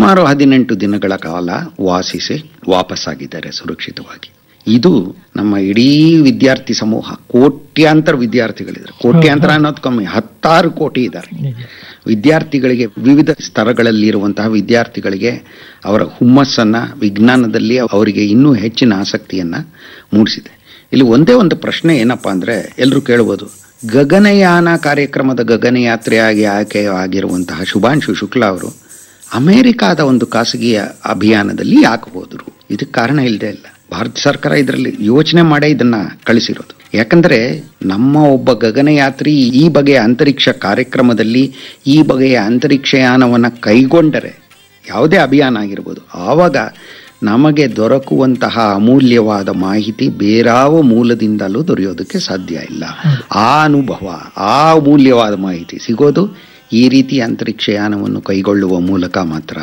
ಸುಮಾರು ಹದಿನೆಂಟು ದಿನಗಳ ಕಾಲ ವಾಸಿಸಿ ವಾಪಸ್ಸಾಗಿದ್ದಾರೆ ಸುರಕ್ಷಿತವಾಗಿ ಇದು ನಮ್ಮ ಇಡೀ ವಿದ್ಯಾರ್ಥಿ ಸಮೂಹ ಕೋಟ್ಯಾಂತರ ವಿದ್ಯಾರ್ಥಿಗಳಿದ್ದಾರೆ ಕೋಟ್ಯಾಂತರ ಅನ್ನೋದು ಕಮ್ಮಿ ಹತ್ತಾರು ಕೋಟಿ ಇದ್ದಾರೆ ವಿದ್ಯಾರ್ಥಿಗಳಿಗೆ ವಿವಿಧ ಸ್ತರಗಳಲ್ಲಿರುವಂತಹ ವಿದ್ಯಾರ್ಥಿಗಳಿಗೆ ಅವರ ಹುಮ್ಮಸ್ಸನ್ನ ವಿಜ್ಞಾನದಲ್ಲಿ ಅವರಿಗೆ ಇನ್ನೂ ಹೆಚ್ಚಿನ ಆಸಕ್ತಿಯನ್ನ ಮೂಡಿಸಿದೆ ಇಲ್ಲಿ ಒಂದೇ ಒಂದು ಪ್ರಶ್ನೆ ಏನಪ್ಪಾ ಅಂದ್ರೆ ಎಲ್ಲರೂ ಕೇಳ್ಬೋದು ಗಗನಯಾನ ಕಾರ್ಯಕ್ರಮದ ಗಗನಯಾತ್ರೆಯಾಗಿ ಆಯ್ಕೆ ಆಗಿರುವಂತಹ ಶುಭಾಂಶು ಶುಕ್ಲಾ ಅವರು ಅಮೆರಿಕಾದ ಒಂದು ಖಾಸಗಿಯ ಅಭಿಯಾನದಲ್ಲಿ ಯಾಕೆ ಹೋದರು ಇದಕ್ಕೆ ಕಾರಣ ಇಲ್ಲದೆ ಇಲ್ಲ ಭಾರತ ಸರ್ಕಾರ ಇದರಲ್ಲಿ ಯೋಚನೆ ಮಾಡೇ ಇದನ್ನ ಕಳಿಸಿರೋದು ಯಾಕಂದ್ರೆ ನಮ್ಮ ಒಬ್ಬ ಗಗನಯಾತ್ರಿ ಈ ಬಗೆಯ ಅಂತರಿಕ್ಷ ಕಾರ್ಯಕ್ರಮದಲ್ಲಿ ಈ ಬಗೆಯ ಅಂತರಿಕ್ಷಯಾನವನ್ನ ಕೈಗೊಂಡರೆ ಯಾವುದೇ ಅಭಿಯಾನ ಆಗಿರ್ಬೋದು ಆವಾಗ ನಮಗೆ ದೊರಕುವಂತಹ ಅಮೂಲ್ಯವಾದ ಮಾಹಿತಿ ಬೇರಾವ ಮೂಲದಿಂದಲೂ ದೊರೆಯೋದಕ್ಕೆ ಸಾಧ್ಯ ಇಲ್ಲ ಆ ಅನುಭವ ಆ ಅಮೂಲ್ಯವಾದ ಮಾಹಿತಿ ಸಿಗೋದು ಈ ರೀತಿ ಅಂತರಿಕ್ಷಯಾನವನ್ನು ಕೈಗೊಳ್ಳುವ ಮೂಲಕ ಮಾತ್ರ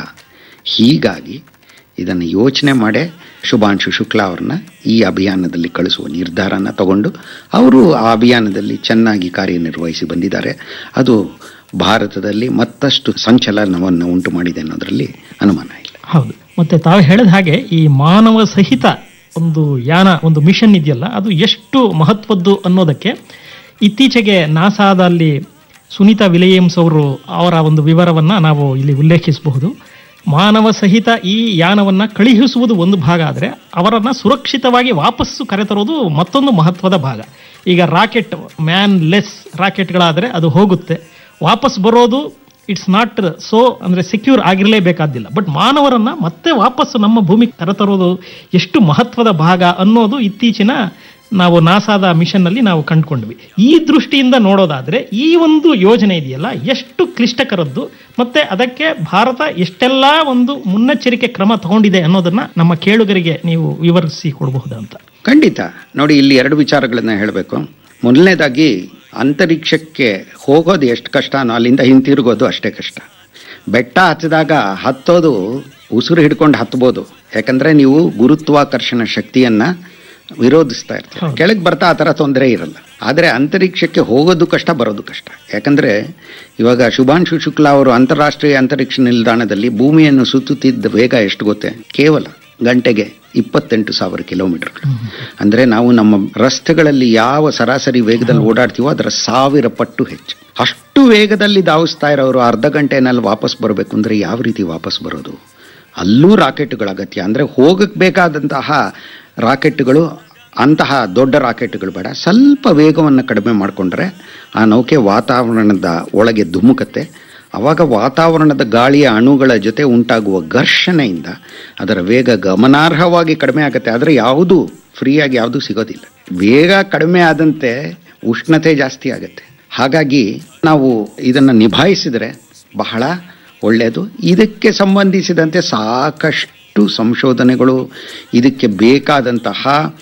ಹೀಗಾಗಿ ಇದನ್ನು ಯೋಚನೆ ಮಾಡೇ ಶುಭಾಂಶು ಶುಕ್ಲಾ ಅವ್ರನ್ನ ಈ ಅಭಿಯಾನದಲ್ಲಿ ಕಳಿಸುವ ನಿರ್ಧಾರನ ತಗೊಂಡು ಅವರು ಆ ಅಭಿಯಾನದಲ್ಲಿ ಚೆನ್ನಾಗಿ ಕಾರ್ಯನಿರ್ವಹಿಸಿ ಬಂದಿದ್ದಾರೆ ಅದು ಭಾರತದಲ್ಲಿ ಮತ್ತಷ್ಟು ಸಂಚಲನವನ್ನು ಉಂಟು ಮಾಡಿದೆ ಅನ್ನೋದರಲ್ಲಿ ಅನುಮಾನ ಇಲ್ಲ ಹೌದು ಮತ್ತೆ ತಾವು ಹೇಳಿದ ಹಾಗೆ ಈ ಮಾನವ ಸಹಿತ ಒಂದು ಯಾನ ಒಂದು ಮಿಷನ್ ಇದೆಯಲ್ಲ ಅದು ಎಷ್ಟು ಮಹತ್ವದ್ದು ಅನ್ನೋದಕ್ಕೆ ಇತ್ತೀಚೆಗೆ ನಾಸಾದಲ್ಲಿ ಸುನೀತಾ ವಿಲಿಯಮ್ಸ್ ಅವರು ಅವರ ಒಂದು ವಿವರವನ್ನ ನಾವು ಇಲ್ಲಿ ಉಲ್ಲೇಖಿಸಬಹುದು ಮಾನವ ಸಹಿತ ಈ ಯಾನವನ್ನ ಕಳುಹಿಸುವುದು ಒಂದು ಭಾಗ ಆದರೆ ಅವರನ್ನ ಸುರಕ್ಷಿತವಾಗಿ ವಾಪಸ್ಸು ಕರೆತರೋದು ಮತ್ತೊಂದು ಮಹತ್ವದ ಭಾಗ ಈಗ ರಾಕೆಟ್ ಮ್ಯಾನ್ ಲೆಸ್ ರಾಕೆಟ್ಗಳಾದರೆ ಅದು ಹೋಗುತ್ತೆ ವಾಪಸ್ ಬರೋದು ಇಟ್ಸ್ ನಾಟ್ ಸೋ ಅಂದ್ರೆ ಸೆಕ್ಯೂರ್ ಆಗಿರಲೇಬೇಕಾದಿಲ್ಲ ಬಟ್ ಮಾನವರನ್ನ ಮತ್ತೆ ವಾಪಸ್ಸು ನಮ್ಮ ಭೂಮಿಗೆ ಕರೆತರೋದು ಎಷ್ಟು ಮಹತ್ವದ ಭಾಗ ಅನ್ನೋದು ಇತ್ತೀಚಿನ ನಾವು ನಾಸಾದ ಮಿಷನ್ ನಲ್ಲಿ ನಾವು ಕಂಡುಕೊಂಡ್ವಿ ಈ ದೃಷ್ಟಿಯಿಂದ ನೋಡೋದಾದ್ರೆ ಈ ಒಂದು ಯೋಜನೆ ಇದೆಯಲ್ಲ ಎಷ್ಟು ಕ್ಲಿಷ್ಟಕರದ್ದು ಮತ್ತೆ ಅದಕ್ಕೆ ಭಾರತ ಎಷ್ಟೆಲ್ಲಾ ಒಂದು ಮುನ್ನೆಚ್ಚರಿಕೆ ಕ್ರಮ ತಗೊಂಡಿದೆ ಅನ್ನೋದನ್ನ ನಮ್ಮ ಕೇಳುಗರಿಗೆ ನೀವು ವಿವರಿಸಿ ಕೊಡಬಹುದು ಅಂತ ಖಂಡಿತ ನೋಡಿ ಇಲ್ಲಿ ಎರಡು ವಿಚಾರಗಳನ್ನ ಹೇಳಬೇಕು ಮೊದಲನೇದಾಗಿ ಅಂತರಿಕ್ಷಕ್ಕೆ ಹೋಗೋದು ಎಷ್ಟು ಕಷ್ಟನೋ ಅಲ್ಲಿಂದ ಹಿಂತಿರುಗೋದು ಅಷ್ಟೇ ಕಷ್ಟ ಬೆಟ್ಟ ಹತ್ತಿದಾಗ ಹತ್ತೋದು ಉಸಿರು ಹಿಡ್ಕೊಂಡು ಹತ್ಬೋದು ಯಾಕಂದ್ರೆ ನೀವು ಗುರುತ್ವಾಕರ್ಷಣ ಶಕ್ತಿಯನ್ನ ವಿರೋಧಿಸ್ತಾ ಇರ್ತೀವಿ ಕೆಳಗೆ ಬರ್ತಾ ಆ ಥರ ತೊಂದರೆ ಇರಲ್ಲ ಆದರೆ ಅಂತರಿಕ್ಷಕ್ಕೆ ಹೋಗೋದು ಕಷ್ಟ ಬರೋದು ಕಷ್ಟ ಯಾಕಂದ್ರೆ ಇವಾಗ ಶುಭಾಂಶು ಶುಕ್ಲಾ ಅವರು ಅಂತಾರಾಷ್ಟ್ರೀಯ ಅಂತರಿಕ್ಷ ನಿಲ್ದಾಣದಲ್ಲಿ ಭೂಮಿಯನ್ನು ಸುತ್ತುತ್ತಿದ್ದ ವೇಗ ಎಷ್ಟು ಗೊತ್ತೇ ಕೇವಲ ಗಂಟೆಗೆ ಇಪ್ಪತ್ತೆಂಟು ಸಾವಿರ ಕಿಲೋಮೀಟರ್ಗಳು ಅಂದ್ರೆ ನಾವು ನಮ್ಮ ರಸ್ತೆಗಳಲ್ಲಿ ಯಾವ ಸರಾಸರಿ ವೇಗದಲ್ಲಿ ಓಡಾಡ್ತೀವೋ ಅದರ ಸಾವಿರ ಪಟ್ಟು ಹೆಚ್ಚು ಅಷ್ಟು ವೇಗದಲ್ಲಿ ಧಾವಿಸ್ತಾ ಇರೋರು ಅರ್ಧ ಗಂಟೆನಲ್ಲಿ ವಾಪಸ್ ಬರಬೇಕು ಅಂದ್ರೆ ಯಾವ ರೀತಿ ವಾಪಸ್ ಬರೋದು ಅಲ್ಲೂ ರಾಕೆಟ್ಗಳ ಅಗತ್ಯ ಅಂದ್ರೆ ಹೋಗಕ್ಕೆ ಬೇಕಾದಂತಹ ರಾಕೆಟ್ಗಳು ಅಂತಹ ದೊಡ್ಡ ರಾಕೆಟ್ಗಳು ಬೇಡ ಸ್ವಲ್ಪ ವೇಗವನ್ನು ಕಡಿಮೆ ಮಾಡಿಕೊಂಡ್ರೆ ಆ ನೌಕೆ ವಾತಾವರಣದ ಒಳಗೆ ಧುಮುಕತ್ತೆ ಅವಾಗ ವಾತಾವರಣದ ಗಾಳಿಯ ಅಣುಗಳ ಜೊತೆ ಉಂಟಾಗುವ ಘರ್ಷಣೆಯಿಂದ ಅದರ ವೇಗ ಗಮನಾರ್ಹವಾಗಿ ಕಡಿಮೆ ಆಗುತ್ತೆ ಆದರೆ ಯಾವುದು ಫ್ರೀಯಾಗಿ ಯಾವುದು ಸಿಗೋದಿಲ್ಲ ವೇಗ ಕಡಿಮೆ ಆದಂತೆ ಉಷ್ಣತೆ ಜಾಸ್ತಿ ಆಗುತ್ತೆ ಹಾಗಾಗಿ ನಾವು ಇದನ್ನು ನಿಭಾಯಿಸಿದರೆ ಬಹಳ ಒಳ್ಳೆಯದು ಇದಕ್ಕೆ ಸಂಬಂಧಿಸಿದಂತೆ ಸಾಕಷ್ಟು ಸಂಶೋಧನೆಗಳು ಇದಕ್ಕೆ ಬೇಕಾದಂತಹ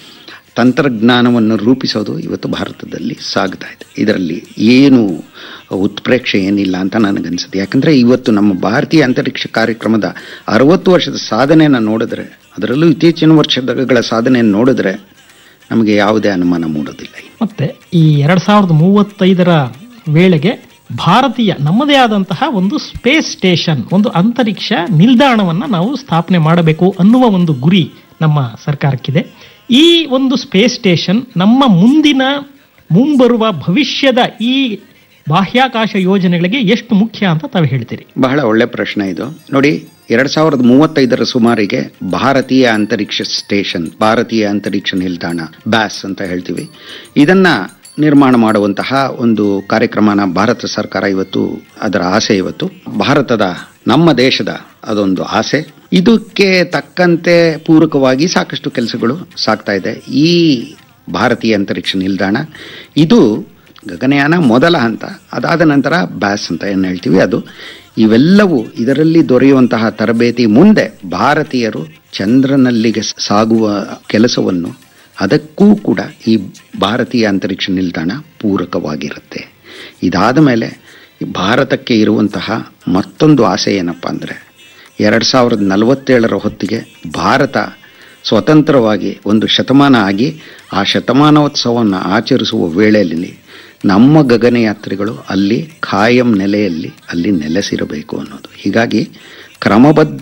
ತಂತ್ರಜ್ಞಾನವನ್ನು ರೂಪಿಸೋದು ಇವತ್ತು ಭಾರತದಲ್ಲಿ ಸಾಗ್ತಾ ಇದೆ ಇದರಲ್ಲಿ ಏನು ಉತ್ಪ್ರೇಕ್ಷೆ ಏನಿಲ್ಲ ಅಂತ ನನಗನ್ಸುತ್ತೆ ಯಾಕಂದರೆ ಇವತ್ತು ನಮ್ಮ ಭಾರತೀಯ ಅಂತರಿಕ್ಷ ಕಾರ್ಯಕ್ರಮದ ಅರವತ್ತು ವರ್ಷದ ಸಾಧನೆಯನ್ನು ನೋಡಿದ್ರೆ ಅದರಲ್ಲೂ ಇತ್ತೀಚಿನ ವರ್ಷಗಳ ಸಾಧನೆಯನ್ನು ನೋಡಿದ್ರೆ ನಮಗೆ ಯಾವುದೇ ಅನುಮಾನ ಮೂಡೋದಿಲ್ಲ ಮತ್ತೆ ಈ ಎರಡ್ ಸಾವಿರದ ಮೂವತ್ತೈದರ ವೇಳೆಗೆ ಭಾರತೀಯ ನಮ್ಮದೇ ಆದಂತಹ ಒಂದು ಸ್ಪೇಸ್ ಸ್ಟೇಷನ್ ಒಂದು ಅಂತರಿಕ್ಷ ನಿಲ್ದಾಣವನ್ನ ನಾವು ಸ್ಥಾಪನೆ ಮಾಡಬೇಕು ಅನ್ನುವ ಒಂದು ಗುರಿ ನಮ್ಮ ಸರ್ಕಾರಕ್ಕಿದೆ ಈ ಒಂದು ಸ್ಪೇಸ್ ಸ್ಟೇಷನ್ ನಮ್ಮ ಮುಂದಿನ ಮುಂಬರುವ ಭವಿಷ್ಯದ ಈ ಬಾಹ್ಯಾಕಾಶ ಯೋಜನೆಗಳಿಗೆ ಎಷ್ಟು ಮುಖ್ಯ ಅಂತ ತಾವು ಹೇಳ್ತೀರಿ ಬಹಳ ಒಳ್ಳೆ ಪ್ರಶ್ನೆ ಇದು ನೋಡಿ ಎರಡ್ ಸಾವಿರದ ಮೂವತ್ತೈದರ ಸುಮಾರಿಗೆ ಭಾರತೀಯ ಅಂತರಿಕ್ಷ ಸ್ಟೇಷನ್ ಭಾರತೀಯ ಅಂತರಿಕ್ಷ ನಿಲ್ದಾಣ ಬ್ಯಾಸ್ ಅಂತ ಹೇಳ್ತೀವಿ ಇದನ್ನ ನಿರ್ಮಾಣ ಮಾಡುವಂತಹ ಒಂದು ಕಾರ್ಯಕ್ರಮನ ಭಾರತ ಸರ್ಕಾರ ಇವತ್ತು ಅದರ ಆಸೆ ಇವತ್ತು ಭಾರತದ ನಮ್ಮ ದೇಶದ ಅದೊಂದು ಆಸೆ ಇದಕ್ಕೆ ತಕ್ಕಂತೆ ಪೂರಕವಾಗಿ ಸಾಕಷ್ಟು ಕೆಲಸಗಳು ಸಾಗ್ತಾ ಇದೆ ಈ ಭಾರತೀಯ ಅಂತರಿಕ್ಷ ನಿಲ್ದಾಣ ಇದು ಗಗನಯಾನ ಮೊದಲ ಹಂತ ಅದಾದ ನಂತರ ಬ್ಯಾಸ್ ಅಂತ ಏನು ಹೇಳ್ತೀವಿ ಅದು ಇವೆಲ್ಲವೂ ಇದರಲ್ಲಿ ದೊರೆಯುವಂತಹ ತರಬೇತಿ ಮುಂದೆ ಭಾರತೀಯರು ಚಂದ್ರನಲ್ಲಿಗೆ ಸಾಗುವ ಕೆಲಸವನ್ನು ಅದಕ್ಕೂ ಕೂಡ ಈ ಭಾರತೀಯ ಅಂತರಿಕ್ಷ ನಿಲ್ದಾಣ ಪೂರಕವಾಗಿರುತ್ತೆ ಇದಾದ ಮೇಲೆ ಭಾರತಕ್ಕೆ ಇರುವಂತಹ ಮತ್ತೊಂದು ಆಸೆ ಏನಪ್ಪ ಅಂದರೆ ಎರಡು ಸಾವಿರದ ನಲವತ್ತೇಳರ ಹೊತ್ತಿಗೆ ಭಾರತ ಸ್ವತಂತ್ರವಾಗಿ ಒಂದು ಶತಮಾನ ಆಗಿ ಆ ಶತಮಾನೋತ್ಸವವನ್ನು ಆಚರಿಸುವ ವೇಳೆಯಲ್ಲಿ ನಮ್ಮ ಗಗನಯಾತ್ರಿಗಳು ಅಲ್ಲಿ ಖಾಯಂ ನೆಲೆಯಲ್ಲಿ ಅಲ್ಲಿ ನೆಲೆಸಿರಬೇಕು ಅನ್ನೋದು ಹೀಗಾಗಿ ಕ್ರಮಬದ್ಧ